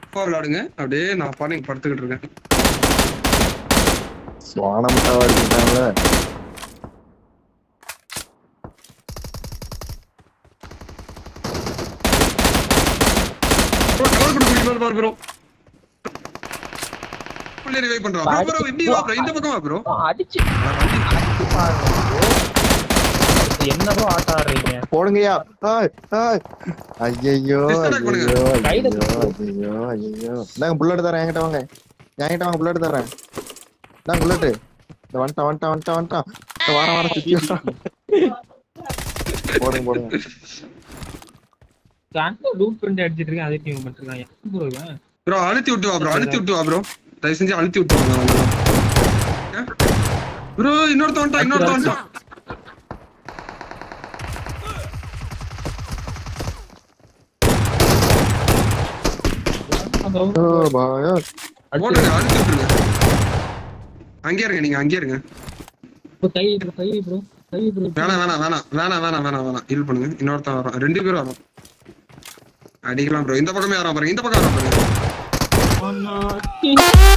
அப்பா விளையாடுங்க அப்படியே நான் பாருங்க படுத்துக்கிட்டு இருக்கேன் சுவானமட்டாவா இருக்கிட்டாங்களே ப்ரோ கவர் பண்ணி குடிக்கணும் பாரு ப்ரோ புள்ளி ரிவைவ் பண்றான் ப்ரோ ப்ரோ இப்படி வா ப்ரோ இந்த பக்கம் வா ப்ரோ அடிச்சு அடிச்சு பாருங்க bro. என்ன ப்ரோ ஆட்ட ஆடுறீங்க போடுங்கய்யா ஆய் ஆய் ஐயையோ Disconnect ஐயையோ பண்ணுங்க. கையில ஐயோ ஐயோ ஐயோ இந்தாங்க புல்லட் தரேன் என்கிட்ட வாங்க என்கிட்ட வாங்க புல்லட் தரேன் இந்தாங்க புல்லட் இந்த வந்துட்டான் வந்துட்டான் வந்துட்டான் வந்துட்டான் இந்த வாரம் வாரம் சுத்தி வரான். போடுங்க போடுங்க அங்க லூட் பண்ணி அடிச்சிட்டு இருக்கேன் அதே டீம் பண்ணிருக்காங்க ப்ரோ இவன் ப்ரோ அழுத்தி விட்டு வா ப்ரோ அழுத்தி விட்டு வா ப்ரோ தயவு செஞ்சு அழுத்தி விட்டு வாங்க ப்ரோ இன்னொருத்த வந்துட்டான் இன்னொருத்த வந்துட்டான் அந்த ஓ பாயா ஓடுங்க அழுத்தி விட்டுருங்க அங்கேயே இருங்க நீங்க அங்கேயே இருங்க ப்ரோ கை ப்ரோ கை ப்ரோ கை ப்ரோ வேணாம் வேணாம் வேணாம் வேணாம் வேணாம் வேணாம் வேணாம் ஹீல் பண்ணுங்க இன்னொருத்தன் வரும் ரெண்டு பேரும் வரும் அடிக்கலாம் ப்ரோ இந்த பக்கமே வரான் பாருங்க இந்த பக்கம் வரான் பாருங்க